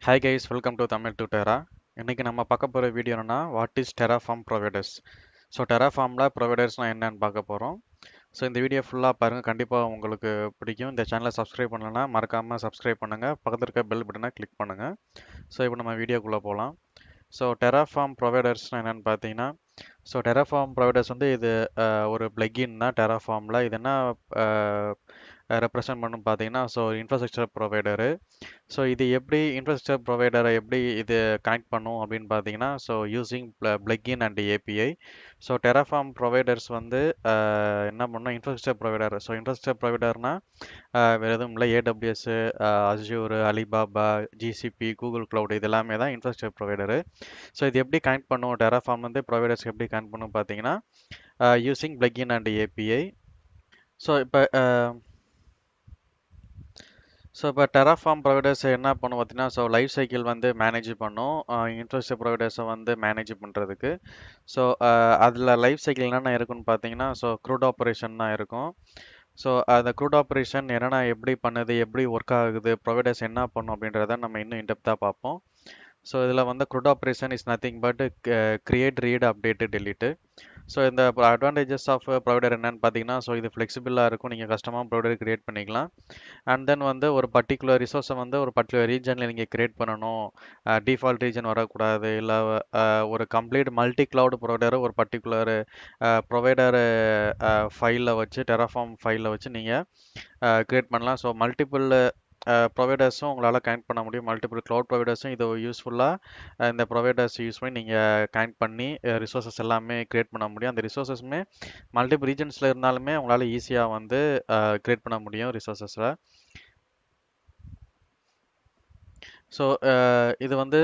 hi guys welcome to Tamil to Terra இன்னைக்கு நம்ம பார்க்க போகிற வீடியோ என்னன்னா what is Terraform providers so டெராஃபார்மில் ப்ரொவைடர்ஸ்னால் என்னன்னு பார்க்க போகிறோம் ஸோ இந்த வீடியோ ஃபுல்லாக பாருங்கள் கண்டிப்பாக உங்களுக்கு பிடிக்கும் இந்த சேனலை சப்ஸ்கிரைப் பண்ணலன்னா மறக்காமல் சப்ஸ்கிரைப் பண்ணுங்கள் பக்கத்தில் இருக்க பெல் பட்டனை கிளிக் பண்ணுங்கள் ஸோ இப்போ நம்ம வீடியோக்குள்ளே போகலாம் ஸோ டெராஃபார்ம் ப்ரொவைடர்ஸ்னால் என்னென்னு பார்த்தீங்கன்னா ஸோ டெராஃபார்ம் ப்ரொவைடர்ஸ் வந்து இது அஹ், ஒரு பிளகின் தான் டெராஃபார்மில் இது என்ன ரெப்ரசன்ட் பண்ணும் பார்த்தீங்கன்னா ஸோ இன்ஃப்ராஸ்ட்ரக்சர் ப்ரொவைடரு ஸோ இது எப்படி இன்ஃப்ராஸ்ட்ரக்சர் ப்ரொவைடரை எப்படி இது கனெக்ட் பண்ணும் அப்படின்னு பார்த்தீங்கன்னா so using plugin and API so Terraform providers வந்து அஹ், என்ன பண்ணணும் இன்ஃப்ராஸ்ட்ரக்சர் ப்ரொவைடர் ஸோ இன்ஃப்ராஸ்ட்ரக்சர் ப்ரொவைடர்னா வேறு எதுவும் இல்லை AWS Azure Alibaba GCP Google cloud இது எல்லாமே தான் இன்ஃப்ராஸ்ட்ரக்சர் ப்ரொவைடரு ஸோ இது எப்படி கனெக்ட் பண்ணும் டெராஃபார்ம் வந்து ப்ரொவைடர்ஸ் எப்படி கனெக்ட் பண்ணும் பார்த்தீங்கன்னா using plugin and API so இப்போ ஸோ இப்போ டெராஃபார்ம் ப்ரொவைடர்ஸ் என்ன பண்ணும் பார்த்தீங்கன்னா ஸோ லைஃப் சைக்கிள் வந்து மேனேஜ் பண்ணும் இன்ட்ரெஸ்ட் ப்ரொவைடர்ஸை வந்து மேனேஜ் பண்ணுறதுக்கு ஸோ அதில் லைஃப் சைக்கிள் என்னென்ன இருக்குன்னு பார்த்தீங்கன்னா ஸோ க்ரூட் ஆப்ரேஷன் தான் இருக்கும் ஸோ அந்த க்ரூட் ஆப்ரேஷன் என்னென்ன எப்படி பண்ணுது எப்படி ஒர்க் ஆகுது ப்ரொவைடர்ஸ் என்ன பண்ணும் அப்படின்றத நம்ம இன்னும் இன்டெப்த்தாக பார்ப்போம் ஸோ இதில் வந்து CRUD operation is nothing but create read update delete so இந்த அட்வான்டேஜஸ் ஆஃப் ப்ரொவைடர் என்னன்னு பார்த்தீங்கன்னா ஸோ இது ஃப்ளெக்சிபிளாக இருக்கும் நீங்கள் கஸ்டமாக ப்ரொவைடர் கிரியேட் பண்ணிக்கலாம் அண்ட் தென் வந்து ஒரு பர்டிகுலர் ரிசோர்ஸை வந்து ஒரு பர்டிகுலர் ரீஜனில் நீங்கள் கிரியேட் பண்ணணும் டிஃபால்ட் ரீஜன் வரக்கூடாது இல்லை ஒரு கம்ப்ளீட் மல்டி கிளவுட் ப்ரொவைடரை ஒரு பர்டிகுலர் ப்ரொவைடர் ஃபைலில் வச்சு டெராஃபார்ம் ஃபைலில் வச்சு நீங்கள் கிரியேட் பண்ணலாம் ஸோ மல்டிபிள் ப்ரொவைடர்ஸும் உங்களால் கனெக்ட் பண்ண முடியும் மல்டிபிள் க்ளவுட் ப்ரொவைடர்ஸும் இது யூஸ்ஃபுல்லாக இந்த ப்ரொவைடர்ஸ் யூஸ் பண்ணி நீங்கள் கனெக்ட் பண்ணி ரிசோர்ஸஸ் எல்லாமே கிரியேட் பண்ண முடியும் அந்த ரிசோர்ஸஸுமே மல்டிபிள் ரீஜன்ஸில் இருந்தாலுமே உங்களால் ஈஸியாக வந்து கிரியேட் பண்ண முடியும் ரிசோர்ஸஸில் ஸோ இது வந்து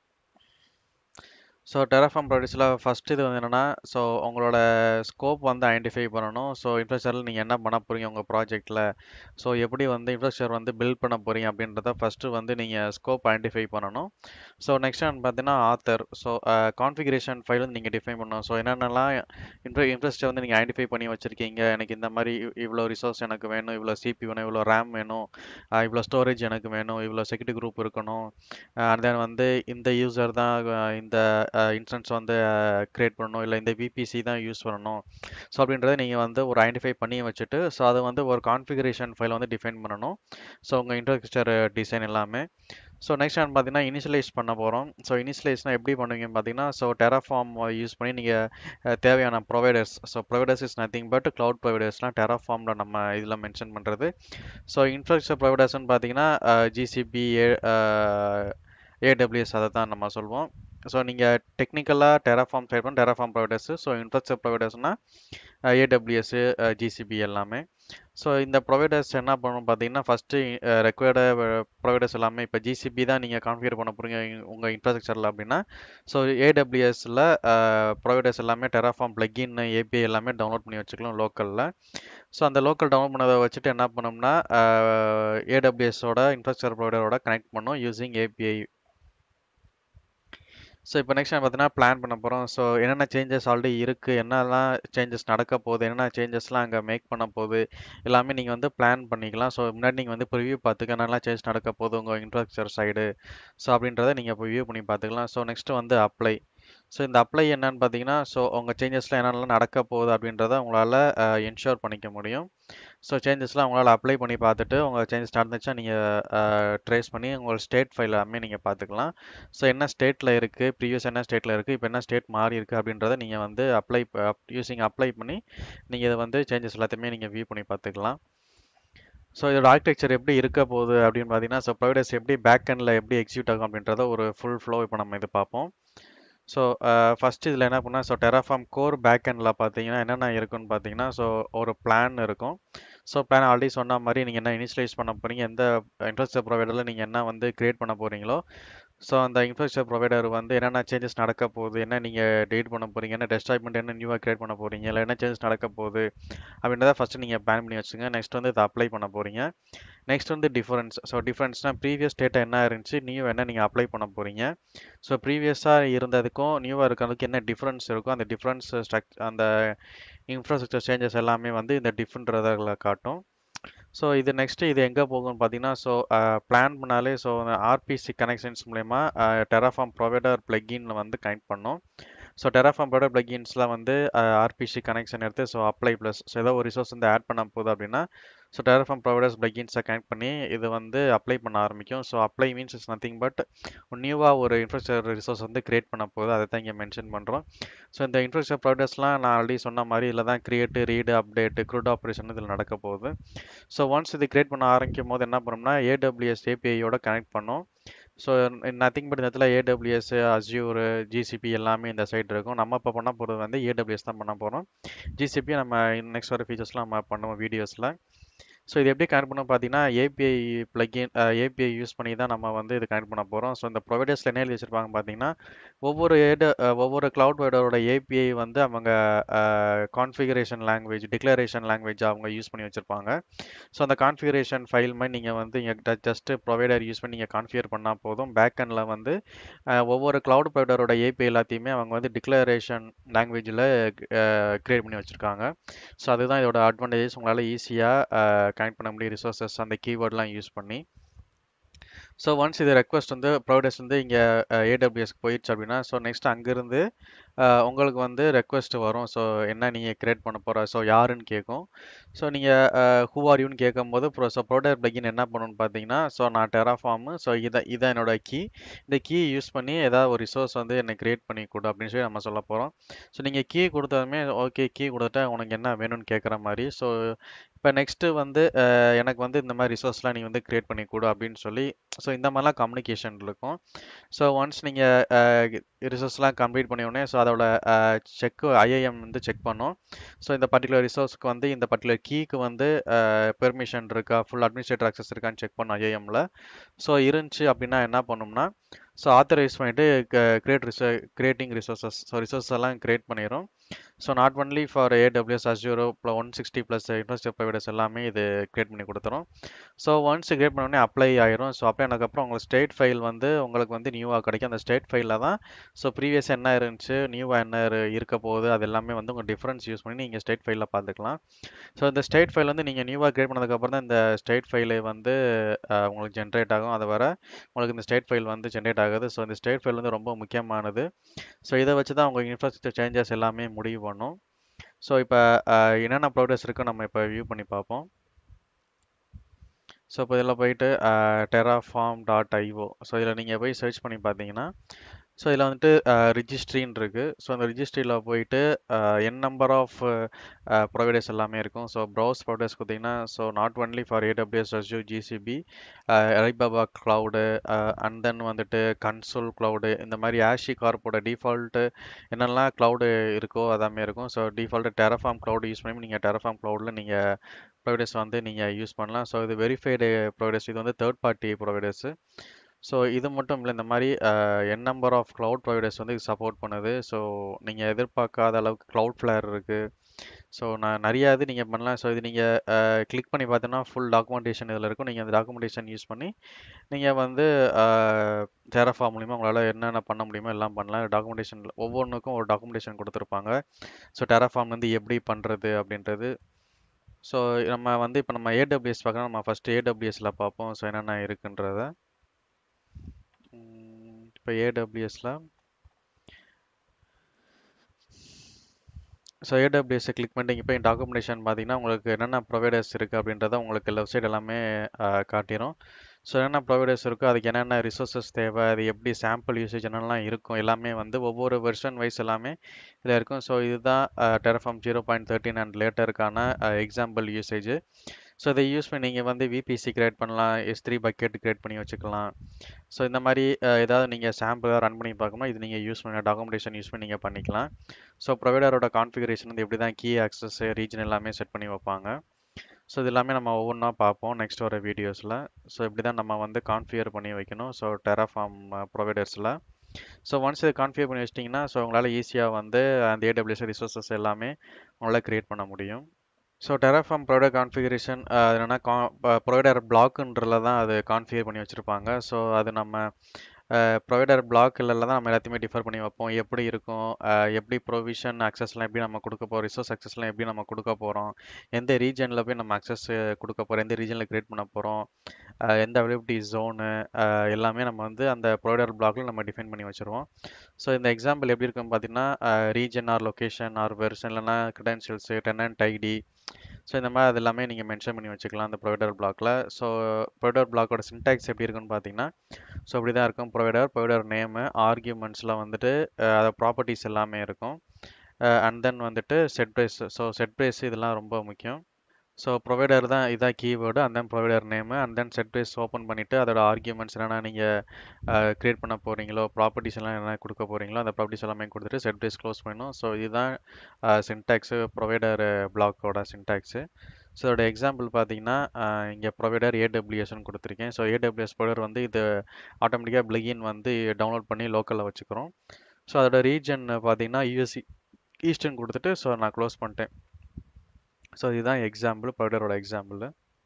ஸோ டெராஃபார்ம் ப்ராடக்ட்ஸில் ஃபஸ்ட் இது வந்து என்னென்னா ஸோ உங்களோட ஸ்கோப் வந்து ஐடென்டிஃபை பண்ணணும் ஸோ இன்ஃப்ராஸ்ட்ரக்சரில் நீங்கள் என்ன பண்ண போகிறீங்க உங்கள் ப்ராஜெக்ட்டில் ஸோ எப்படி வந்து இன்ஃப்ராஸ்ட்ரக்சர் வந்து பில்ட் பண்ண போகிறீங்க அப்படின்றத ஃபஸ்ட்டு வந்து நீங்கள் ஸ்கோப் ஐடென்டிஃபை பண்ணணும் ஸோ நெக்ஸ்ட் வந்து பார்த்தீங்கன்னா ஆத்தர் ஸோ கான்ஃபிகரேஷன் ஃபைல் வந்து நீங்கள் டிஃபைன் பண்ணணும் ஸோ என்னென்னலாம் இன்ஃப்ரா இன்ஃப்ராஸ்ட்ரக்சர் வந்து நீங்கள் ஐடென்டிஃபை பண்ணி வச்சுருக்கீங்க எனக்கு இந்த மாதிரி இவ்- இவ்வளோ ரிசோர்ஸ் எனக்கு வேணும் இவ்வளோ சிபி வேணும் இவ்வளோ ரேம் வேணும் அஹ் இவ்வளோ ஸ்டோரேஜ் எனக்கு வேணும் இவ்வளோ செக்யூரிட்டி குரூப் இருக்கணும் அண்ட் தென் வந்து இந்த யூசர் தான் அஹ் இந்த இன்ஸ்டன்ஸ் வந்து கிரியேட் பண்ணணும் இல்லை இந்த விபிசி தான் யூஸ் பண்ணணும் ஸோ அப்படின்றத நீங்கள் வந்து ஒரு ஐடென்டிஃபை பண்ணி வச்சுட்டு ஸோ அதை வந்து ஒரு கான்ஃபிகரேஷன் ஃபைல் வந்து டிஃபைன் பண்ணணும் ஸோ உங்கள் இன்ஃப்ராஸ்ட்ரக்சர் டிசைன் எல்லாமே ஸோ நெக்ஸ்ட் வந்து பார்த்தீங்கன்னா இனிஷியலைஸ் பண்ண போகிறோம் ஸோ இனிஷியலைஸ்னால் எப்படி பண்ணுவீங்கன்னு பார்த்தீங்கன்னா ஸோ டெராஃபார்ம் யூஸ் பண்ணி நீங்கள் தேவையான providers so providers is nothing but cloud ப்ரொவைடர்ஸ்லாம் டெராஃபார்மில் நம்ம இதில் மென்ஷன் பண்ணுறது ஸோ இன்ஃப்ராஸ்ட்ரக்சர் ப்ரொவைடர்ஸ்னு பார்த்தீங்கன்னா ஜிசிபி ஏடபிள்யூஎஸ் அதை தான் நம்ம சொல்வோம் ஸோ நீங்கள் டெக்னிக்கலாக டெராஃபார்ம் சைட் பண்ண டெராஃபார்ம் ப்ரொவைடர்ஸ் ஸோ இன்ஃப்ராஸ்ட்ரக்சர் ப்ரொவைடர்ஸ்னால் ஏடபிள்யூஎஸ் ஜிசிபி எல்லாமே ஸோ இந்த ப்ரொவைடர்ஸ் என்ன பண்ணணும் பார்த்தீங்கன்னா ஃபஸ்ட்டு ரெக்வயர்டு ப்ரொவைடர்ஸ் எல்லாமே இப்போ ஜிசிபி தான் நீங்கள் கான்ஃபிகர் பண்ண போகிறீங்க உங்கள் இன்ஃப்ராஸ்ட்ரக்சரில் அப்படின்னா ஸோ ஏடபிள்யூஎஸில் ப்ரொவைடர்ஸ் எல்லாமே டெராஃபார்ம் பிளக்இன் ஏபிஐ எல்லாமே டவுன்லோட் பண்ணி வச்சுக்கலாம் லோக்கலில் ஸோ அந்த லோக்கல் டவுன்லோட் பண்ணதை வச்சுட்டு என்ன பண்ணோம்னா ஏடபிள்யூஎஸோட இன்ஃப்ராஸ்ட்ரக்சர் ப்ரொவைடரோட கனெக்ட் பண்ணோம் யூஸிங் ஏபிஐ ஸோ இப்போ நெக்ஸ்ட் நம்ம பார்த்தீங்கன்னா பிளான் பண்ண போகிறோம் ஸோ என்னென்ன சேஞ்சஸ் ஆல்ரெடி இருக்குது என்னெல்லாம் சேஞ்சஸ் நடக்க போகுது என்னென்ன சேஞ்சஸ்லாம் அங்கே மேக் பண்ண போகுது எல்லாமே நீங்கள் வந்து பிளான் பண்ணிக்கலாம் ஸோ முன்னாடி நீங்கள் வந்து ப்ரிவியூ பார்த்துக்க என்னெல்லாம் சேஞ்ச் நடக்க போகுது உங்கள் இன்ஃப்ராஸ்ட்ரக்சர் சைடு ஸோ அப்படின்றத நீங்கள் இப்போ வியூ பண்ணி பார்த்துக்கலாம் ஸோ நெக்ஸ்ட் வந்து அப்ளை ஸோ இந்த அப்ளை என்னன்னு பார்த்தீங்கன்னா ஸோ உங்கள் சேஞ்சஸ்லாம் என்னென்னலாம் நடக்க போகுது அப்படின்றத உங்களால் என்ஷூர் பண்ணிக்க முடியும் ஸோ சேஞ்சஸ்லாம் உங்களால் அப்ளை பண்ணி பார்த்துட்டு உங்கள் சேஞ்சஸ் நடந்துச்சா நீங்கள் ட்ரேஸ் பண்ணி உங்கள் ஸ்டேட் ஃபைல் எல்லாமே நீங்கள் பார்த்துக்கலாம் ஸோ என்ன ஸ்டேட்டில் இருக்குது ப்ரீவியஸ் என்ன ஸ்டேட்டில் இருக்குது இப்போ என்ன ஸ்டேட் மாறி இருக்குது அப்படின்றத நீங்கள் வந்து அப்ளை யூஸிங் அப்ளை பண்ணி நீங்கள் இதை வந்து சேஞ்சஸ் எல்லாத்தையுமே நீங்கள் வியூ பண்ணி பார்த்துக்கலாம் ஸோ இதோட ஆர்கிடெக்சர் எப்படி இருக்க போகுது அப்படின்னு பார்த்தீங்கன்னா ஸோ ப்ரொவைடர்ஸ் எப்படி பேக் எண்டில் எப்படி எக்ஸிக்யூட் ஆகும் அப்படின்றத ஒரு ஃபுல் ஃப்ளோ இப்போ நம்ம இது பார்ப்போம் ஸோ ஃபஸ்ட் இதில் என்ன பண்ணால் ஸோ டெராஃபார்ம் கோர் பேக் எண்டில் பார்த்தீங்கன்னா என்னென்ன இருக்குன்னு பார்த்தீங்கன்னா ஸோ ஒரு பிளான் இருக்கும் ஸோ பிளான் ஆல்ரெடி சொன்ன மாதிரி நீங்கள் என்ன இனிஷியலைஸ் பண்ண போகிறீங்க எந்த இன்ஃப்ராஸ்ட்ரக்சர் ப்ரொவைடரில் நீங்கள் என்ன வந்து கிரியேட் பண்ண போகிறீங்களோ ஸோ அந்த இன்ஃப்ராஸ்ட்ரக்சர் ப்ரொவைடர் வந்து என்னென்ன சேஞ்சஸ் நடக்க போகுது என்ன நீங்கள் டெலிட் பண்ண போகிறீங்க என்ன டெஸ்ட்ராய்மெண்ட் என்ன நியூவாக கிரியேட் பண்ண போகிறீங்க இல்லை என்ன சேஞ்சஸ் நடக்க போகுது அப்படின்றத ஃபஸ்ட்டு நீங்கள் பிளான் பண்ணி வச்சுங்க நெக்ஸ்ட் வந்து இதை அப்ளை பண்ண போகிறீங்க நெக்ஸ்ட் வந்து டிஃபரன்ஸ் ஸோ டிஃபரன்ஸ்னால் ப்ரீவியஸ் டேட்டா என்ன இருந்துச்சு நியூ என்ன நீங்கள் அப்ளை பண்ண போகிறீங்க ஸோ ப்ரீவியஸாக இருந்ததுக்கும் நியூவாக இருக்கிறதுக்கு என்ன டிஃப்ரென்ஸ் இருக்கோ அந்த டிஃப்ரென்ஸ் ஸ்ட்ரக் அந்த இன்ஃப்ராஸ்ட்ரக்சர் சேஞ்சஸ் எல்லாமே வந்து இந்த டிஃப்ரெண்ட்றதில் காட்டும் ஸோ இது நெக்ஸ்ட்டு இது எங்கே போகும்னு பார்த்தீங்கன்னா ஸோ பிளான் பண்ணாலே ஸோ ஆர்பிசி கனெக்ஷன்ஸ் மூலயமா டெராஃபார்ம் ப்ரொவைடர் பிளக்கின்ல வந்து கனெக்ட் பண்ணோம் ஸோ டெராஃபார்ம் ப்ரொவைடர் பிளக்கின்ஸில் வந்து ஆர்பிசி கனெக்ஷன் எடுத்து ஸோ அப்ளை ப்ளஸ் ஸோ ஏதோ ஒரு ரிசோர்ஸ் வந்து ஆட் பண்ண போகுது அப்படின்னா ஸோ டெராஃபார்ம் ப்ரொவைடர்ஸ் பிளக்கின்ஸை கனெக்ட் பண்ணி இது வந்து அப்ளை பண்ண ஆரம்பிக்கும் so apply means is nothing but நியூவாக ஒரு இன்ஃப்ராஸ்ட்ரக்சர் ரிசோர்ஸ் வந்து கிரியேட் பண்ண போகுது அதை தான் இங்கே மென்ஷன் பண்ணுறோம் ஸோ இந்த இன்ஃப்ராஸ்ட்ரக்சர் ப்ரொவைடர்ஸ்லாம் நான் ஆல்ரெடி சொன்ன மாதிரி இதில் தான் create read update CRUD operation இதில் நடக்க போகுது ஸோ ஒன்ஸ் இது கிரியேட் பண்ண ஆரம்பிக்கும் போது என்ன பண்ணோம்னா ஏடபிள்யூஎஸ் ஏபிஐயோட கனெக்ட் பண்ணோம் ஸோ நத்திங் பட் இந்த இடத்துல ஏடபிள்யூஎஸ் அஸ்யூர் ஜிசிபி எல்லாமே இந்த சைடு இருக்கும் நம்ம இப்போ பண்ண போகிறது வந்து ஏடபிள்யூஎஸ் தான் பண்ண போகிறோம் ஜிசிபி நம்ம நெக்ஸ்ட் வர ஃபீச்சர்ஸ்லாம் நம்ம பண்ணுவோம் வீடியோஸில் ஸோ இது எப்படி கனெக்ட் பண்ண பார்த்தீங்கன்னா ஏபிஐ பிளக்இன் ஏபிஐ யூஸ் பண்ணி தான் நம்ம வந்து இது கனெக்ட் பண்ண போகிறோம் ஸோ இந்த ப்ரொவைடர்ஸில் என்ன எழுதி வச்சிருப்பாங்க பார்த்தீங்கன்னா ஒவ்வொரு ஏட ஒவ்வொரு கிளவுட் ப்ரொவைடரோட ஏபிஐ வந்து அவங்க கான்ஃபிகரேஷன் லாங்குவேஜ் டிக்ளரேஷன் லாங்குவேஜ் அவங்க யூஸ் பண்ணி வச்சுருப்பாங்க ஸோ அந்த கான்ஃபிகரேஷன் ஃபைல் மாதிரி நீங்கள் வந்து இங்கே ஜஸ்ட் ப்ரொவைடர் யூஸ் பண்ணி நீங்கள் கான்ஃபிகர் பண்ணால் போதும் பேக் எண்டில் வந்து ஒவ்வொரு கிளவுட் ப்ரொவைடரோட ஏபிஐ எல்லாத்தையுமே அவங்க வந்து டிக்ளரேஷன் லாங்குவேஜில் க்ரியேட் பண்ணி வச்சுருக்காங்க ஸோ அதுதான் இதோட அட்வான்டேஜஸ் உங்களால் ஈஸியாக கனெக்ட் பண்ண முடியும் ரிசோர்ஸஸ் அந்த கீவேர்ட்லாம் யூஸ் பண்ணி ஸோ ஒன்ஸ் இது ரெக்வஸ்ட் வந்து ப்ரொவைடர்ஸ் வந்து இங்கே ஏடபிள்யூஎஸ்க்கு போயிடுச்சு அப்படின்னா ஸோ நெக்ஸ்ட் அங்கேருந்து உங்களுக்கு வந்து ரெக்வஸ்ட் வரும் ஸோ என்ன நீங்கள் கிரியேட் பண்ண போகிற ஸோ யாருன்னு கேட்கும் ஸோ நீங்கள் ஹூ ஆர் யூன்னு கேட்கும்போது ப்ரோ ஸோ ப்ரொவைடர் பிளகின் என்ன பண்ணணும்னு பார்த்தீங்கன்னா ஸோ நான் டெராஃபார்மு ஸோ இதை இதான் என்னோட கீ இந்த கீ யூஸ் பண்ணி ஏதாவது ஒரு ரிசோர்ஸ் வந்து எனக்கு கிரியேட் பண்ணி கொடு அப்படின்னு சொல்லி நம்ம சொல்ல போகிறோம் ஸோ நீங்கள் கீ கொடுத்ததுமே ஓகே கீ கொடுத்துட்டா உனக்கு என்ன வேணும்னு கேட்குற மாதிரி ஸோ இப்போ நெக்ஸ்ட்டு வந்து எனக்கு வந்து இந்த மாதிரி ரிசோர்ஸ்லாம் நீ வந்து கிரியேட் பண்ணி கொடு அப்படின்னு சொல்லி ஸோ இந்த மாதிரிலாம் கம்யூனிகேஷன் இருக்கும் ஸோ ஒன்ஸ் நீங்கள் ரிசோர்ஸ்லாம் கம்ப்ளீட் பண்ணி உடனே ஸோ அதோட செக்கு ஐஐஎம் வந்து செக் பண்ணோம் ஸோ இந்த பர்டிகுலர் ரிசோர்ஸ்க்கு வந்து இந்த பர்டிகுலர் கீக்கு வந்து பெர்மிஷன் இருக்கா ஃபுல் அட்மினிஸ்ட்ரேட்டர் அக்சஸ் இருக்கான்னு செக் பண்ணோம் ஐஐஎம்ல ஸோ இருந்துச்சு அப்படின்னா என்ன பண்ணோம்னா ஸோ ஆத்தரைஸ் பண்ணிட்டு கிரியேட் ரிசோ கிரியேட்டிங் ரிசோர்ஸஸ் ஸோ ரிசோர்ஸ் எல்லாம் கிரியேட் பண்ணிடும் so not only for AWS அஸ்யூரோ plus one sixty plus infrastructure providers எல்லாமே இது கிரியேட் பண்ணி கொடுத்துரும் ஸோ ஒன்ஸ் கிரியேட் பண்ணோடனே அப்ளை ஆயிரும் ஸோ அப்ளை ஆனதுக்கப்புறம் உங்களுக்கு ஸ்டேட் ஃபைல் வந்து உங்களுக்கு வந்து நியூவாக கிடைக்கும் அந்த ஸ்டேட் ஃபைலில் தான் ஸோ ப்ரீவியஸ் என்ன இருந்துச்சு நியூவாக என்ன இருக்க போகுது அது எல்லாமே வந்து உங்கள் டிஃப்ரென்ஸ் யூஸ் பண்ணி நீங்கள் ஸ்டேட் ஃபைலில் பார்த்துக்கலாம் ஸோ இந்த ஸ்டேட் ஃபைல் வந்து நீங்கள் நியூவாக கிரியேட் பண்ணதுக்கப்புறம் தான் இந்த ஸ்டேட் ஃபைலு வந்து உங்களுக்கு ஜென்ரேட் ஆகும் அது வர உங்களுக்கு இந்த ஸ்டேட் ஃபைல் வந்து ஜென்ரேட் ஆகுது ஸோ இந்த ஸ்டேட் ஃபைல் வந்து ரொம்ப முக்கியமானது ஸோ இதை வச்சு தான் உங்கள் இன்ஃப்ராஸ்ட்ரக்சர் சேஞ்சஸ் எல்லாமே முடிவு பண்ணும் ஸோ இப்போ என்னென்ன ப்ரொவைடர்ஸ் இருக்கோ நம்ம இப்போ வியூ பண்ணி பார்ப்போம் ஸோ இப்போ இதில் போயிட்டு டெராஃபார்ம் டாட் ஐஓ ஸோ இதில் நீங்கள் போய் சர்ச் பண்ணி பார்த்தீங்கன்னா ஸோ இதில் வந்துட்டு ரிஜிஸ்ட்ரின்னு இருக்குது ஸோ அந்த ரிஜிஸ்ட்ரியில் போயிட்டு என் நம்பர் ஆஃப் ப்ரொவைடர்ஸ் எல்லாமே இருக்கும் ஸோ ப்ரௌஸ் ப்ரொவைடர்ஸ் பார்த்தீங்கன்னா so not only for AWS Azure GCP Alibaba cloud and then வந்துட்டு கன்சோல் க்ளவுடு இந்த மாதிரி ஆஷி கார்ப்போட டிஃபால்ட்டு என்னெல்லாம் க்ளவுடு இருக்கோ அதாமே இருக்கும் so default Terraform cloud use பண்ணி நீங்கள் டெரஃபார்ம் க்ளவுடில் நீங்கள் ப்ரொவைடர்ஸ் வந்து நீங்கள் யூஸ் பண்ணலாம் ஸோ இது வெரிஃபைடு ப்ரொவைடர்ஸ் இது வந்து தேர்ட் பார்ட்டி ப்ரொவைடர்ஸு ஸோ இது மட்டும் இல்லை இந்த மாதிரி n number of cloud providers வந்து இது சப்போர்ட் பண்ணுது ஸோ நீங்கள் எதிர்பார்க்காத அளவுக்கு க்ளவுட் ஃப்ளேர் இருக்குது ஸோ நான் நிறையா இது நீங்கள் பண்ணலாம் ஸோ இது நீங்கள் கிளிக் பண்ணி பார்த்தோன்னா ஃபுல் டாக்குமெண்டேஷன் இதில் இருக்கும் நீங்கள் அந்த டாக்குமெண்டேஷன் யூஸ் பண்ணி நீங்கள் வந்து டெரஃபா மூலிமா உங்களால் என்னென்ன பண்ண முடியுமோ எல்லாம் பண்ணலாம் டாக்குமெண்டேஷன் ஒவ்வொன்றுக்கும் ஒரு டாக்குமெண்டேஷன் கொடுத்துருப்பாங்க ஸோ டெரஃபார்ம் வந்து எப்படி பண்ணுறது அப்படின்றது ஸோ நம்ம வந்து இப்போ நம்ம ஏடபிள்யூஎஸ் பார்க்கணும் நம்ம ஃபஸ்ட்டு ஏடபிள்யூஎஸில் பார்ப்போம் ஸோ என்னென்ன இருக்குன்றத இப்போ ஏடபிள்யூஎஸில் ஸோ ஏடபிள்யூஎஸை கிளிக் பண்ணிட்டு இப்போ டாக்குமெண்டேஷன் பார்த்தீங்கன்னா உங்களுக்கு என்னென்ன ப்ரொவைடர்ஸ் இருக்குது அப்படின்றத உங்களுக்கு லெஃப்ட் சைடு எல்லாமே காட்டிடும் ஸோ என்னென்ன ப்ரொவைடர்ஸ் இருக்கோ அதுக்கு என்னென்ன ரிசோர்ஸஸ் தேவை அது எப்படி சாம்பிள் யூசேஜ் என்னெல்லாம் இருக்கும் எல்லாமே வந்து ஒவ்வொரு வெர்ஷன் வைஸ் எல்லாமே இதில் இருக்கும் ஸோ இதுதான் Terraform zero point thirteen and லேட்டருக்கான எக்ஸாம்பிள் யூசேஜ் ஸோ இதை யூஸ் பண்ணி நீங்கள் வந்து விபிசி கிரியேட் பண்ணலாம் எஸ் த்ரீ பக்கெட் கிரியேட் பண்ணி வச்சுக்கலாம் ஸோ இந்த மாதிரி ஏதாவது நீங்கள் சாம்பிளாக ரன் பண்ணி பார்க்கணும் இது நீங்கள் யூஸ் பண்ணி டாக்குமெண்டேஷன் யூஸ் பண்ணி நீங்கள் பண்ணிக்கலாம் ஸோ ப்ரொவைடரோட கான்ஃபிகரேஷன் வந்து எப்படி தான் கீ ஆக்சஸ் ரீஜன் எல்லாமே செட் பண்ணி வைப்பாங்க ஸோ இது எல்லாமே நம்ம ஒவ்வொன்றா பார்ப்போம் நெக்ஸ்ட் வர வீடியோஸில் ஸோ இப்படி தான் நம்ம வந்து கான்ஃபிகர் பண்ணி வைக்கணும் ஸோ டெராஃபார்ம் ப்ரொவைடர்ஸில் ஸோ ஒன்ஸ் இதை கான்ஃபிகர் பண்ணி வச்சிட்டிங்கன்னா ஸோ உங்களால் ஈஸியாக வந்து அந்த ஏடபிள்யூஎஸ் ரிசோர்ஸஸ் எல்லாமே உங்களால் க்ரியேட் பண்ண முடியும் ஸோ டெராஃபார்ம் ப்ரொவைடர் கான்ஃபிகரேஷன் என்னென்னா கா ப்ரொவைடர் பிளாக்குன்றதில் தான் அது கான்ஃபிகர் பண்ணி வச்சுருப்பாங்க ஸோ அது நம்ம ப்ரொவைடர் பிளாக்ல தான் நம்ம எல்லாத்தையுமே டிஃபர் பண்ணி வைப்போம் எப்படி இருக்கும் அஹ் எப்படி ப்ரொவிஷன் அக்சஸ்லாம் எப்படி நம்ம கொடுக்க போகிறோம் ரிசோர்ஸ் அக்சஸ்லாம் எப்படி நம்ம கொடுக்க போகிறோம் எந்த ரீஜனில் போய் நம்ம அக்சஸ் கொடுக்க போகிறோம் எந்த ரீஜனில் கிரியேட் பண்ண போகிறோம் எந்த அவைலபிலிட்டி ஜோனு எல்லாமே நம்ம வந்து அந்த ப்ரொவைடர் பிளாக்ல நம்ம டிஃபைன் பண்ணி வச்சுருவோம் ஸோ இந்த எக்ஸாம்பிள் எப்படி இருக்குன்னு பார்த்தீங்கன்னா region or location or version இல்லைனா க்ரெடென்ஷியல்ஸு டெனன்ட் ஐடி ஸோ இந்த மாதிரி அது எல்லாமே நீங்கள் மென்ஷன் பண்ணி வச்சுக்கலாம் அந்த ப்ரொவைடர் பிளாக்ல ஸோ ப்ரொவைடர் பிளாக்கோட சின்டாக்ஸ் எப்படி இருக்குன்னு பார்த்தீங்கன்னா ஸோ இப்படி தான் இருக்கும் ப்ரொவைடர் ப்ரொவைடர் நேமு ஆர்கியூமெண்ட்ஸில் வந்துட்டு அதை ப்ராப்பர்ட்டிஸ் எல்லாமே இருக்கும் அண்ட் தென் வந்துட்டு set brace so set brace இதெல்லாம் ரொம்ப முக்கியம் ஸோ ப்ரொவைடர் தான் இதான் keyword and then provider name and then set brace open பண்ணிவிட்டு அதோட ஆர்கியூமெண்ட்ஸ் என்னென்னா நீங்கள் க்ரியேட் பண்ண போகிறீங்களோ ப்ராப்பர்ட்டிஸ் எல்லாம் என்ன கொடுக்க போகிறீங்களோ அந்த ப்ராப்பர்ட்டிஸ் எல்லாமே கொடுத்துட்டு செட் ப்ரைஸ் க்ளோஸ் பண்ணணும் ஸோ இதுதான் சின்டாக்ஸு ப்ரொவைடர் பிளாக்கோட சின்டாக்ஸு ஸோ அதோட எக்ஸாம்பிள் பார்த்தீங்கன்னா இங்கே ப்ரொவைடர் ஏடபிள்யூஎஸ்னு கொடுத்துருக்கேன் ஸோ ஏடபிள்யூஎஸ் ப்ரொவைடர் வந்து இது ஆட்டோமேட்டிக்காக பிளகின் வந்து டவுன்லோட் பண்ணி லோக்கலில் வச்சுக்கிறோம் ஸோ அதோட ரீஜன் பார்த்தீங்கன்னா யூஎஸ்சி ஈஸ்டர்ன் கொடுத்துட்டு ஸோ நான் க்ளோஸ் பண்ணிட்டேன் ஸோ இதுதான் எக்ஸாம்பிள் ப்ரொவைடரோட எக்ஸாம்பிள்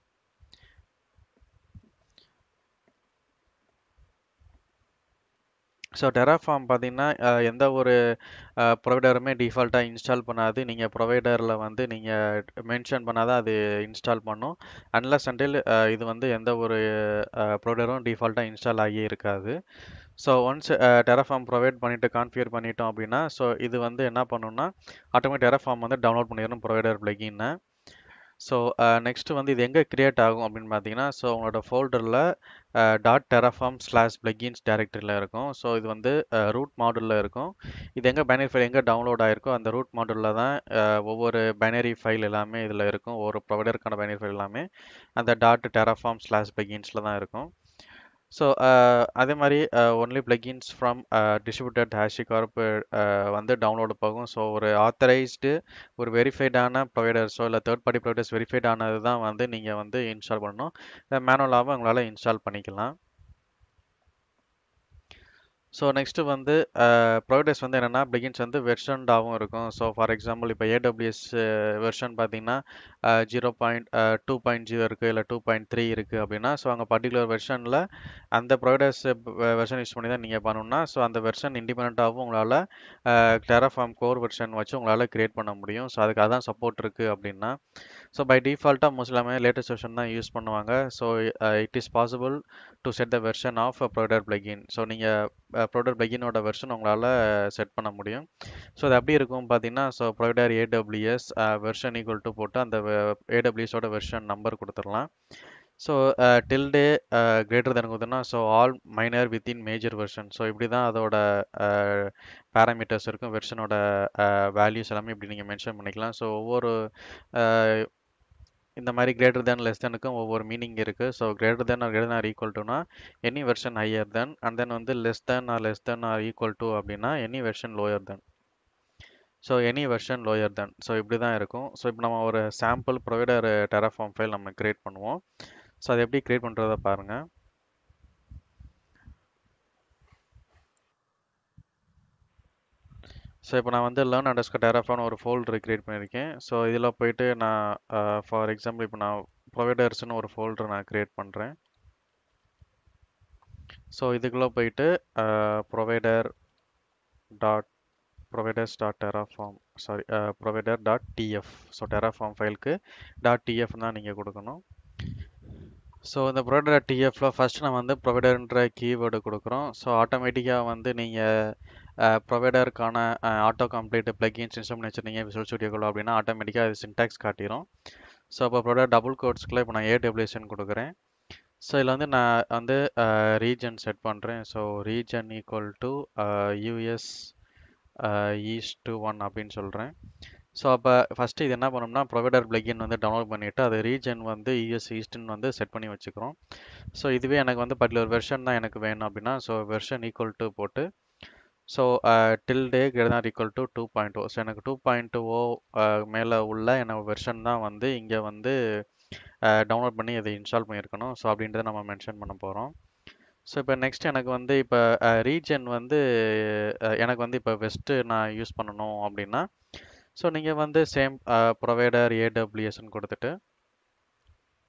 ஸோ டெராஃபார்ம் பார்த்தீங்கன்னா எந்த ஒரு ப்ரொவைடருமே டிஃபால்ட்டாக இன்ஸ்டால் பண்ணாது நீங்கள் ப்ரொவைடரில் வந்து நீங்கள் மென்ஷன் பண்ணாதான் அது இன்ஸ்டால் பண்ணும் அன்லஸ் அண்டில் இது வந்து எந்த ஒரு ப்ரொவைடரும் டிஃபால்ட்டாக இன்ஸ்டால் ஆகியே இருக்காது ஸோ ஒன்ஸ் டெராஃபார்ம் ப்ரொவைட் பண்ணிவிட்டு கான்ஃபிகர் பண்ணிட்டோம் அப்படின்னா ஸோ இது வந்து என்ன பண்ணுன்னா ஆட்டோமேட்டிக் டெராஃபார்ம் வந்து டவுன்லோட் பண்ணிடணும் ப்ரொவைடர் பிளகின்னு ஸோ நெக்ஸ்ட்டு வந்து இது எங்கே க்ரியேட் ஆகும் அப்படின்னு பார்த்தீங்கன்னா ஸோ உங்களோட ஃபோல்டரில் டாட் டெராஃபார்ம் ஸ்லாஷ் பிளகின்ஸ் டேரக்டரியில் இருக்கும் ஸோ இது வந்து ரூட் மாடலில் இருக்கும் இது எங்கே பைனரி ஃபைல் எங்கே டவுன்லோட் ஆகிருக்கோ அந்த ரூட் மாடலில் தான் ஒவ்வொரு பைனரி ஃபைல் எல்லாமே இதில் இருக்கும் ஒவ்வொரு ப்ரொவைடருக்கான பைனரி ஃபைல் எல்லாமே அந்த டாட் டெராஃபார்ம் ஸ்லாஷ் பிளகின்ஸில் தான் இருக்கும் ஸோ அதே மாதிரி only plugins from distributed HashiCorp வந்து டவுன்லோடு போகும் ஸோ ஒரு ஆத்தரைஸ்டு ஒரு வெரிஃபைடான ப்ரொவைடர்ஸோ இல்லை தேர்ட் பார்ட்டி ப்ரொவைடர்ஸ் வெரிஃபைட் ஆனது தான் வந்து நீங்கள் வந்து இன்ஸ்டால் பண்ணணும் மேனுவலாகவும் உங்களால் இன்ஸ்டால் பண்ணிக்கலாம் ஸோ நெக்ஸ்ட்டு வந்து ப்ரொவைடர்ஸ் வந்து என்னென்னா பிகின்ஸ் வந்து வெர்ஷன்டாகவும் இருக்கும் ஸோ ஃபார் எக்ஸாம்பிள் இப்போ ஏடபிள்யூஎஸ் வெர்ஷன் பார்த்தீங்கன்னா zero point two point zero இருக்குது இல்லை டூ பாயிண்ட் த்ரீ இருக்குது அப்படின்னா ஸோ அங்கே பர்டிகுலர் வெர்ஷனில் அந்த ப்ரொவைடர்ஸ் வெர்ஷன் யூஸ் பண்ணி தான் நீங்கள் பண்ணணும்னா ஸோ அந்த வெர்ஷன் இண்டிபெண்ட்டாகவும் உங்களால் டெராஃபார்ம் கோர் வெர்ஷன் வச்சு உங்களால் க்ரியேட் பண்ண முடியும் ஸோ அதுக்கு அதான் சப்போர்ட் இருக்குது அப்படின்னா ஸோ பை டிஃபால்ட்டாக மோஸ்ட் எல்லாமே லேட்டஸ்ட் வெர்ஷன் தான் யூஸ் பண்ணுவாங்க so it is possible to set the version of provider plugin so நீங்கள் ப்ரொவைடர் பிளகினோட வெர்ஷன் உங்களால் செட் பண்ண முடியும் ஸோ அது எப்படி இருக்கும் பார்த்தீங்கன்னா so provider AWS version equal to போட்டு அந்த ஏடபிள்யூஎஸோட வெர்ஷன் நம்பர் கொடுத்துடலாம் so tilde greater than கொடுத்தோம்னா so all minor within major version so இப்படி தான் அதோட பேராமீட்டர்ஸ் இருக்கும் வெர்ஷனோட வேல்யூஸ் எல்லாமே இப்படி நீங்கள் மென்ஷன் பண்ணிக்கலாம் ஸோ ஒவ்வொரு இந்த மாதிரி கிரேட்டர் தேன் லெஸ் தேனுக்கும் ஒவ்வொரு மீனிங் இருக்குது so greater than or greater or equal டுனா any version higher than and then வந்து less than or less than or equal to அப்படின்னா any version lower than so any version lower than so இப்படி தான் இருக்கும் so இப்போ நம்ம ஒரு sample provider Terraform file நம்ம கிரியேட் பண்ணுவோம் ஸோ அதை எப்படி கிரியேட் பண்ணுறத பாருங்கள் ஸோ இப்போ நான் வந்து லேர்ன் அண்டர்ஸ்கர் டெராஃபான் ஒரு ஃபோல்டர் கிரியேட் பண்ணியிருக்கேன் ஸோ இதில் போயிட்டு நான் ஃபார் எக்ஸாம்பிள் இப்போ நான் ப்ரொவைடர்ஸ்னு ஒரு ஃபோல்டர் நான் கிரியேட் பண்ணுறேன் ஸோ இதுக்குள்ளே போயிட்டு provider dot providers dot Terraform sorry provider dot TF so Terraform ஃபைலுக்கு டாட் டிஎஃப் தான் நீங்கள் கொடுக்கணும் ஸோ இந்த ப்ரொவைடர் டிஎஃப்ல ஃபர்ஸ்ட் நம்ம வந்து ப்ரொவைடர்ன்ற கீவேர்டு கொடுக்குறோம் ஸோ ஆட்டோமேட்டிக்காக வந்து நீங்கள் ப்ரொவைடருக்கான ஆட்டோ கம்ப்ளீட் பிளகின்ஸ் இன்ஸ்டால் பண்ணி வச்சுருந்தீங்க விசுவல் ஸ்டுடியோக்குள்ள அப்படின்னா ஆட்டோமேட்டிக்காக அது சின்டாக்ஸ் காட்டிடும் ஸோ இப்போ ப்ரொவைடர் டபுள் கோட்ஸ்க்குள்ள இப்போ நான் ஏடபிள்யூஎஸ்என் கொடுக்குறேன் ஸோ இதில் வந்து நான் வந்து ரீஜன் செட் பண்ணுறேன் so region equal to US east two one அப்படின்னு சொல்கிறேன் ஸோ அப்போ ஃபஸ்ட்டு இது என்ன பண்ணோம்னா ப்ரொவைடர் பிளகின் வந்து டவுன்லோட் பண்ணிவிட்டு அது ரீஜன் வந்து யூஎஸ் ஈஸ்ட்னு வந்து செட் பண்ணி வச்சுக்கிறோம் ஸோ இதுவே எனக்கு வந்து பர்டிகுலர் வெர்ஷன் தான் எனக்கு வேணும் அப்படின்னா ஸோ வெர்ஷன் ஈக்குவல் டு போட்டு so tilde greater equal to two point O so எனக்கு டூ பாயிண்ட் ஓ மேலே உள்ள எனக்கு வெர்ஷன் தான் வந்து இங்கே வந்து டவுன்லோட் பண்ணி இதை இன்ஸ்டால் பண்ணியிருக்கணும் ஸோ அப்படின்றத நம்ம மென்ஷன் பண்ண போகிறோம் ஸோ இப்போ நெக்ஸ்ட் எனக்கு வந்து இப்போ ரீஜன் வந்து எனக்கு வந்து இப்போ வெஸ்ட்டு நான் யூஸ் பண்ணணும் அப்படின்னா ஸோ நீங்கள் வந்து சேம் ப்ரொவைடர் ஏடபிள்யூஎஸ்ன்னு கொடுத்துட்டு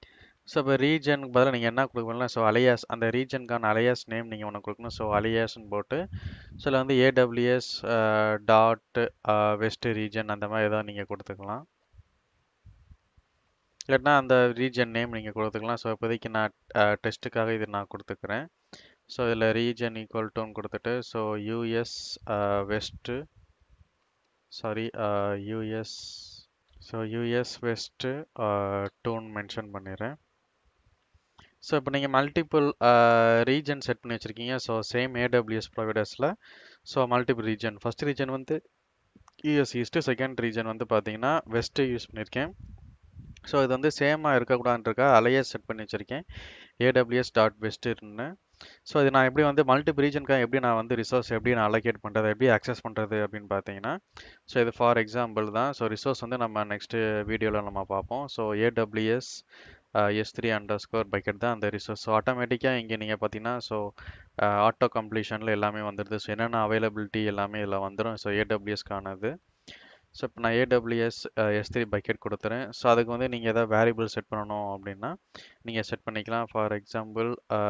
ஸோ இப்போ ரீஜனுக்கு பதிலாக நீங்கள் என்ன கொடுக்கணும் ஸோ அலையாஸ் அந்த ரீஜனுக்கான அலையாஸ் நேம் நீங்கள் ஒன்று கொடுக்கணும் ஸோ அலையாஸ்ன்னு போட்டு ஸோ இதில் வந்து ஏடபிள்யூஎஸ் டாட் வெஸ்ட் ரீஜன் அந்த மாதிரி ஏதாவது நீங்கள் கொடுத்துக்கலாம் இல்லைன்னா அந்த ரீஜன் நேம் நீங்கள் கொடுத்துக்கலாம் ஸோ இப்போதைக்கு நான் டெஸ்ட்டுக்காக இது நான் கொடுத்துக்கிறேன் ஸோ இதில் ரீஜன் ஈக்குவல் டுன்னு கொடுத்துட்டு so US west sorry US so US west டூன் மென்ஷன் பண்ணிடுறேன் ஸோ இப்போ நீங்கள் மல்டிபிள் ரீஜன் செட் பண்ணி வச்சுருக்கீங்க ஸோ சேம் ஏடபிள்யூஎஸ் ப்ரொவைடர்ஸில் so multiple region first region வந்து யூஎஸ் ஈஸ்ட்டு செகண்ட் ரீஜன் வந்து பார்த்தீங்கன்னா வெஸ்ட்டு யூஸ் பண்ணியிருக்கேன் ஸோ இது வந்து சேமாக இருக்கக்கூடாதுன்றக்கா அலையஸ் செட் பண்ணி வச்சுருக்கேன் ஏடபிள்யூஎஸ் டாட் பெஸ்ட்டுன்னு ஸோ இது நான் எப்படி வந்து மல்டிபிள் ரீஜனுக்காக எப்படி நான் வந்து ரிசோர்ஸ் எப்படி நான் அலோகேட் பண்ணுறது எப்படி அக்சஸ் பண்ணுறது அப்படின்னு பார்த்தீங்கன்னா ஸோ இது ஃபார் எக்ஸாம்பிள் தான் ஸோ ரிசோர்ஸ் வந்து நம்ம நெக்ஸ்ட்டு வீடியோவில் நம்ம பார்ப்போம் so AWS S three under score bucket தான் அந்த ரிசோர்ஸ் ஸோ ஆட்டோமேட்டிக்காக இங்கே நீங்கள் பார்த்தீங்கன்னா ஸோ ஆட்டோ கம்ப்ளீஷனில் எல்லாமே வந்துடுது ஸோ என்னென்ன அவைலபிலிட்டி எல்லாமே இதில் வந்துடும் ஸோ ஏடபிள்யூஎஸ்க்கானது ஸோ இப்போ நான் ஏடபிள்யூஎஸ் எஸ் த்ரீ பக்கெட் கொடுத்துறேன் ஸோ அதுக்கு வந்து நீங்கள் எதாவது வேரியபிள் செட் பண்ணணும் அப்படின்னா நீங்கள் செட் பண்ணிக்கலாம் for example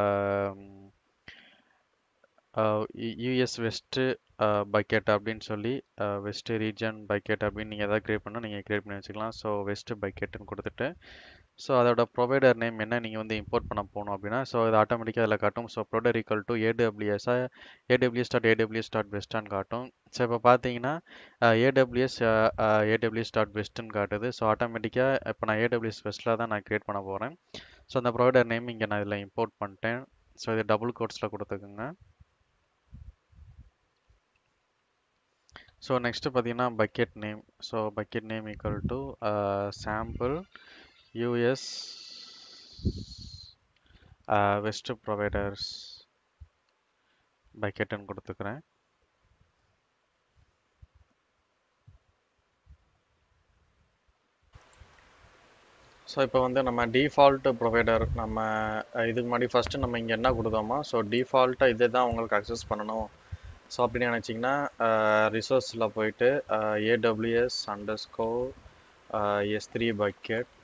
US west bucket அப்படின்னு சொல்லி வெஸ்ட்டு ரீஜன் பக்கெட் அப்படின்னு நீங்கள் எதாவது க்ரியேட் பண்ணால் நீங்கள் க்ரியேட் பண்ணி வச்சுக்கலாம் ஸோ வெஸ்ட்டு பக்கெட்டுன்னு கொடுத்துட்டு ஸோ அதோட ப்ரொவைடர் நேம் என்ன நீங்கள் வந்து இம்போர்ட் பண்ண போகணும் அப்படின்னா ஸோ இது ஆட்டோமேட்டிக்காக அதில் காட்டும் ஸோ ப்ரொவைடர் ஈக்குவல் டு ஏடபிள்யூஎஸ்ஸாக ஏடபிள்யூஎஸ் டாட் ஏடபிள்யூஎஸ் டாட் வெஸ்டான்னு காட்டும் ஸோ இப்போ பார்த்தீங்கன்னா ஏடபிள்யூஎஸ் ஏடபிள்யூஎஸ் டாட் வெஸ்ட்டுன்னு காட்டுது ஸோ ஆட்டோமேட்டிக்காக இப்போ நான் ஏடபிள்யூஎஸ் வெஸ்ட்டில் தான் நான் க்ரியேட் பண்ண போகிறேன் ஸோ அந்த ப்ரொவைடர் நேம் இங்கே நான் இதில் இம்போர்ட் பண்ணிட்டேன் ஸோ இது டபுள் கோட்ஸில் கொடுத்துக்குங்க ஸோ நெக்ஸ்ட்டு பார்த்தீங்கன்னா bucket name so bucket name equal to sample US west providers பக்கெட்டுன்னு கொடுத்துக்கிறேன் ஸோ இப்போ வந்து நம்ம டிஃபால்ட் ப்ரொவைடர் நம்ம இதுக்கு முன்னாடி ஃபஸ்ட்டு நம்ம இங்கே என்ன கொடுத்தோமோ ஸோ டிஃபால்ட்டாக இதே தான் உங்களுக்கு அக்சஸ் பண்ணணும் ஸோ அப்படின்னு நினச்சிங்கன்னா ரிசோர்ஸில் போயிட்டு AWS under score S three bucket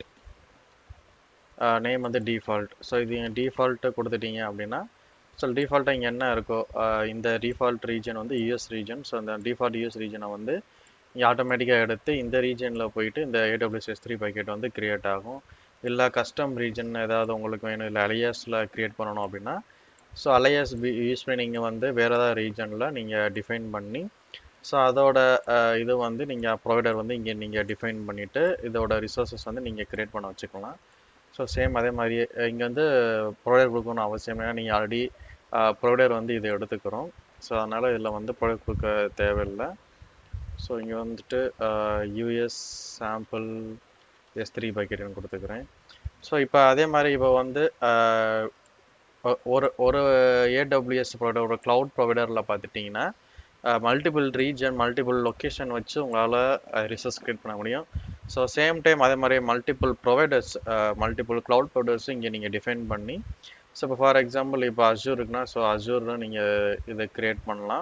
name வந்து டிஃபால்ட் ஸோ இது டிஃபால்ட்டு கொடுத்துட்டீங்க அப்படின்னா ஸோ டிஃபால்ட்டாக இங்கே என்ன இருக்கோ இந்த டிஃபால்ட் ரீஜன் வந்து யூஎஸ் ரீஜன் ஸோ இந்த டிஃபால்ட் யூஎஸ் ரீஜனை வந்து இங்கே ஆட்டோமேட்டிக்காக எடுத்து இந்த ரீஜனில் போயிட்டு இந்த ஏடபிள்யூஎஸ் எஸ் த்ரீ பக்கெட் வந்து க்ரியேட் ஆகும் இல்லை கஸ்டம் ரீஜன் ஏதாவது உங்களுக்கு வேணும் இல்லை அலையாஸில் க்ரியேட் பண்ணணும் அப்படின்னா ஸோ அலையாஸ் பி யூஸ் பண்ணி நீங்கள் வந்து வேறு ஏதாவது ரீஜனில் நீங்கள் டிஃபைன் பண்ணி ஸோ அதோட இது வந்து நீங்கள் ப்ரொவைடர் வந்து இங்கே நீங்கள் டிஃபைன் பண்ணிவிட்டு இதோட ரிசோர்ஸஸ் வந்து நீங்கள் க்ரியேட் பண்ண வச்சுக்கலாம் ஸோ சேம் அதே மாதிரி இங்கே வந்து ப்ரொவைடர் கொடுக்கணும்னு அவசியம் ஏன்னா நீங்கள் ஆல்ரெடி ப்ரொவைடர் வந்து இதை எடுத்துக்கிறோம் ஸோ அதனால் இதில் வந்து ப்ரொவைடர் கொடுக்க தேவையில்லை ஸோ இங்கே வந்துட்டு யூஎஸ் சாம்பிள் எஸ் த்ரீ பக்கெட்னு கொடுத்துக்கிறேன் ஸோ இப்போ அதே மாதிரி இப்போ வந்து ஒரு ஒரு ஏடபிள்யூஎஸ் ப்ரொவைடர் ஒரு க்ளவுட் ப்ரொவைடரில் பார்த்துட்டிங்கன்னா மல்டிபிள் ரீஜன் மல்டிபிள் லொக்கேஷன் வச்சு உங்களால் ரிசர்ச் க்ரியேட் பண்ண முடியும் ஸோ சேம் டைம் அதே மாதிரி மல்டிபிள் ப்ரொவைடர்ஸ் மல்டிபிள் க்ளவுட் ப்ரொவைடர்ஸும் இங்கே நீங்கள் டிஃபைன் பண்ணி ஸோ இப்போ ஃபார் எக்ஸாம்பிள் இப்போ அஜூர் இருக்குன்னா ஸோ அஜூர்னு நீங்கள் இதை க்ரியேட் பண்ணலாம்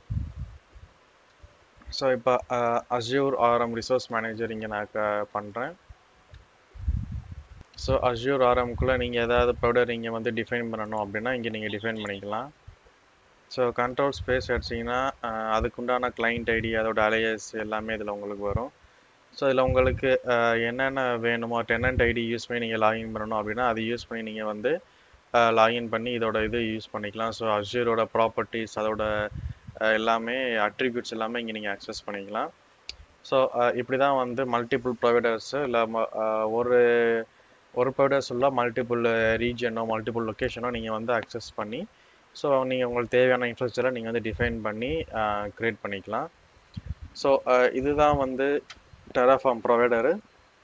ஸோ இப்போ அஜூர் ஆர்எம் ரிசோர்ஸ் மேனேஜர் இங்கே நான் பண்ணுறேன் ஸோ அஜூர் ஆர்எம்குள்ளே நீங்கள் ஏதாவது ப்ரொவைடர் இங்கே வந்து டிஃபைன் பண்ணணும் அப்படின்னா இங்கே நீங்கள் டிஃபைன் பண்ணிக்கலாம் ஸோ கண்ட்ரோல் ஸ்பேஸ் அடிச்சிங்கன்னா அதுக்குண்டான கிளைண்ட் ஐடி அதோட அலையஸ் எல்லாமே இதில் உங்களுக்கு வரும் ஸோ இதில் உங்களுக்கு என்னென்ன வேணுமோ டெனன்ட் ஐடி யூஸ் பண்ணி நீங்கள் லாகின் பண்ணணும் அப்படின்னா அதை யூஸ் பண்ணி நீங்கள் வந்து லாகின் பண்ணி இதோட இது யூஸ் பண்ணிக்கலாம் ஸோ அஜூரோட ப்ராப்பர்ட்டிஸ் அதோட எல்லாமே அட்ரிபியூட்ஸ் எல்லாமே இங்கே நீங்கள் அக்சஸ் பண்ணிக்கலாம் ஸோ இப்படி தான் வந்து மல்டிபிள் ப்ரொவைடர்ஸு இல்லை ஒரு ஒரு ப்ரொவைடர்ஸ் உள்ள மல்டிபிள் ரீஜனோ மல்டிபிள் லொக்கேஷனோ நீங்கள் வந்து அக்சஸ் பண்ணி ஸோ நீங்கள் உங்களுக்கு தேவையான இன்ஃப்ராஸ்ட்ரக்சரை நீங்கள் வந்து டிஃபைன் பண்ணி க்ரியேட் பண்ணிக்கலாம் ஸோ இதுதான் வந்து டெராஃபார்ம் ப்ரொவைடரு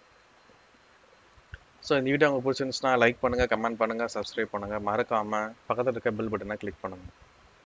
ஸோ இந்த வீடியோ உங்களுக்கு பிடிச்சிருந்துச்சுன்னா லைக் பண்ணுங்கள் கமெண்ட் பண்ணுங்கள் சப்ஸ்கிரைப் பண்ணுங்கள் மறக்காமல் பக்கத்தில் இருக்க பெல் பட்டனை கிளிக் பண்ணுங்கள்